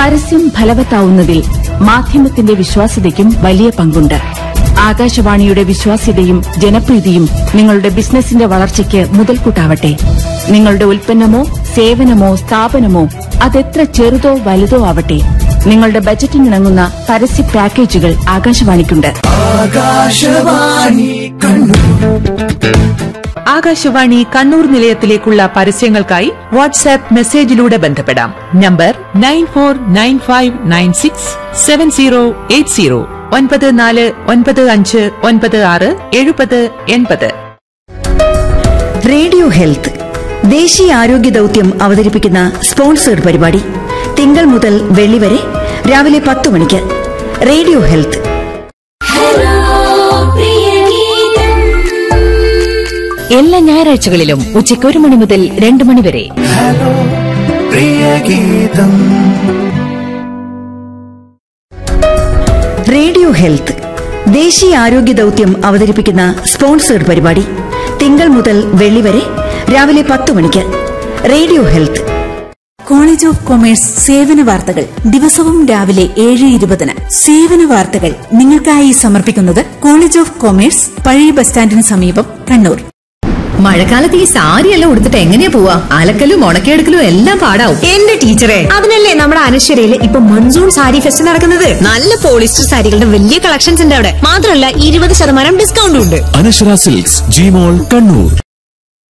പരസ്യം ഫലവത്താവുന്നതിൽ മാധ്യമത്തിന്റെ വിശ്വാസ്യതയ്ക്കും വലിയ പങ്കുണ്ട് ആകാശവാണിയുടെ വിശ്വാസ്യതയും ജനപ്രീതിയും നിങ്ങളുടെ ബിസിനസിന്റെ വളർച്ചയ്ക്ക് മുതൽക്കൂട്ടാവട്ടെ നിങ്ങളുടെ ഉൽപ്പന്നമോ സേവനമോ സ്ഥാപനമോ അതെത്ര ചെറുതോ വലുതോ ആവട്ടെ നിങ്ങളുടെ ബജറ്റിനിണങ്ങുന്ന പരസ്യ പാക്കേജുകൾ ആകാശവാണിക്കുണ്ട് ആകാശവാണി കണ്ണൂർ നിലയത്തിലേക്കുള്ള പരസ്യങ്ങൾക്കായി വാട്സാപ്പ് മെസ്സേജിലൂടെ ബന്ധപ്പെടാം number nine four nine five nine six seven zero eight zero ഒൻപത് നാല് ഒൻപത് അഞ്ച് ഒൻപത് ആറ് എഴുപത് എൺപത് റേഡിയോ ഹെൽത്ത് ദേശീയ ആരോഗ്യ ദൗത്യം അവതരിപ്പിക്കുന്ന സ്പോൺസേഡ് പരിപാടി തിങ്കൾ മുതൽ വെള്ളി വരെ രാവിലെ പത്ത് മണിക്ക് റേഡിയോ ഹെൽത്ത് എല്ലാ ഞായറാഴ്ചകളിലും ഉച്ചയ്ക്ക് ഒരു മണി മുതൽ രണ്ട് മണി വരെ റേഡിയോ ഹെൽത്ത് ദേശീയ ആരോഗ്യ ദൗത്യം അവതരിപ്പിക്കുന്ന സ്പോൺസേഡ് പരിപാടി തിങ്കൾ മുതൽ വെള്ളി വരെ രാവിലെ പത്ത് മണിക്ക് radio health college of commerce സേവന വാർത്തകൾ ദിവസവും രാവിലെ ഏഴ് ഇരുപതിന് സേവന വാർത്തകൾ നിങ്ങൾക്കായി സമർപ്പിക്കുന്നത് കോളേജ് ഓഫ് കൊമേഴ്സ് പഴയ ബസ് സ്റ്റാൻഡിന് സമീപം കണ്ണൂർ മഴക്കാലത്ത് ഈ സാരിയെല്ലാം ഉടുത്തിട്ട് എങ്ങനെയാ പോവാ അലക്കലും ഉണക്കിയെടുക്കലും എല്ലാം പാടാവും എന്റെ ടീച്ചറെ അതിനല്ലേ നമ്മുടെ അനശ്വരയില് ഇപ്പൊ മൺസൂൺ സാരി ഫെസ്റ്റ് നടക്കുന്നത് നല്ല പോളിസ്റ്റർ സാരികളുടെ വലിയ കളക്ഷൻസ് ഉണ്ട് അവിടെ മാത്രമല്ല ഇരുപത് ശതമാനം ഡിസ്കൗണ്ടും ഉണ്ട് അനശ്വര സിൽക്സ് ജിമോൾ കണ്ണൂർ